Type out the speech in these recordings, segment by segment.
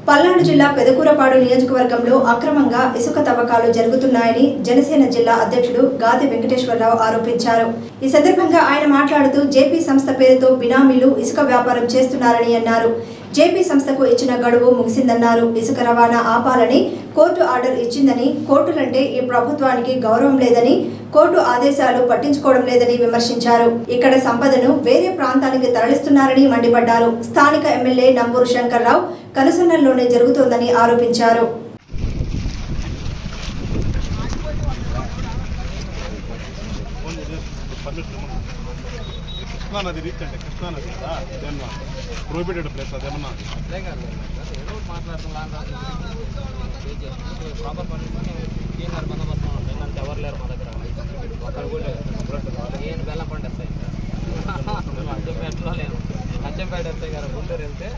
పల్నాడు జిల్లా పెదకూరపాడు నియోజకవర్గంలో అక్రమంగా ఇసుక తవ్వకాలు జరుగుతున్నాయని జనసేన జిల్లా అధ్యక్షుడు గాది వెంకటేశ్వరరావు ఆరోపించారు ఈ సందర్భంగా ఆయన మాట్లాడుతూ జేపీ సంస్థ పేరుతో బినామీలు ఇసుక వ్యాపారం చేస్తున్నారని అన్నారు జేపీ సంస్థకు ఇచ్చిన గడువు ముగిసిందన్నారు ఇసుక రవాణా ఆపాలని కోర్టు ఆర్డర్ ఇచ్చిందని కోర్టులంటే ఈ ప్రభుత్వానికి గౌరవం లేదని కోర్టు ఆదేశాలు పట్టించుకోవడం లేదని విమర్శించారు ఇక్కడ సంపదను వేరే ప్రాంతానికి తరలిస్తున్నారని మండిపడ్డారు స్థానిక ఎమ్మెల్యే నంబూరు శంకర్రావు కనుసన్నల్లోనే జరుగుతోందని ఆరోపించారు కృష్ణా నది రీచ్ అంటే కృష్ణా నది కదా ఏమన్నా ప్రొహిబిటెడ్ ప్లేస్ అదేమన్నా అదే కాదు సార్ ఏదో ఒకటి మాట్లాడుతున్నాం ప్రాపర్ పర్మిషన్ టీఎన్ఆర్ బందోబస్తు ఉంటాయి ఏంటంటే ఎవరు లేరు మా దగ్గర ఒక్కరు కూడా లేదు ఏం బెల్లం పండు వస్తాయి అచ్చంపేటలో లేను అచ్చంపేట వస్తాయి కదా గుంటూరు వెళ్తే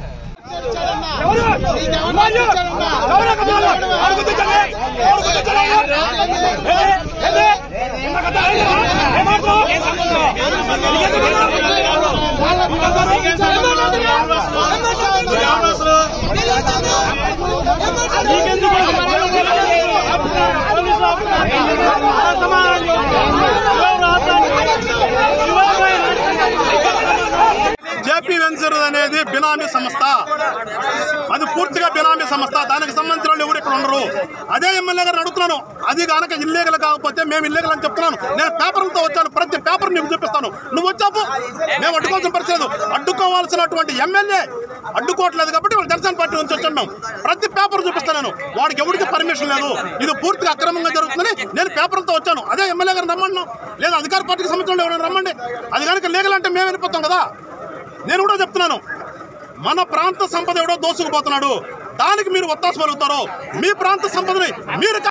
జేపీ వెంచర్ అనేది బినామీ సంస్థ అది పూర్తిగా బినామీ సంస్థ దానికి సంబంధించిన వాళ్ళు ఎవరు ఇక్కడ ఉండరు అదే ఎమ్మెల్యే గారిని అడుగుతున్నాను అది కనుక ఇల్లీగల్ కాకపోతే మేము ఇల్లీగల్ అని చెప్తున్నాను నేను పేపర్లతో వచ్చాను ప్రతి పేపర్ నీకు చూపిస్తాను నువ్వు వచ్చాపు మేము అడ్డుకోవాల్సిన పరిస్థితి లేదు అడ్డుకోవాల్సినటువంటి ఎమ్మెల్యే అడ్డుకోవట్లేదు కాబట్టి వాళ్ళు జనసేన పార్టీ నుంచి వచ్చాను మేము ప్రతి పేపర్ చూపిస్తాను నేను వాడికి ఎవరికి పర్మిషన్ లేదు ఇది పూర్తిగా అక్రమంగా జరుగుతుందని నేను పేపర్లతో వచ్చాను అదే ఎమ్మెల్యే గారిని రమ్మను లేదా అధికార పార్టీకి సంబంధించిన ఎవరైనా రమ్మండి అది కనుక లీగల్ అంటే మేము వెళ్ళిపోతాం కదా నేను కూడా చెప్తున్నాను మన ప్రాంత సంపద ఎవడో దోసుకుపోతున్నాడు దానికి మీరు ఒత్తాసు పలుకుతారు మీ ప్రాంత సంపదని మీరు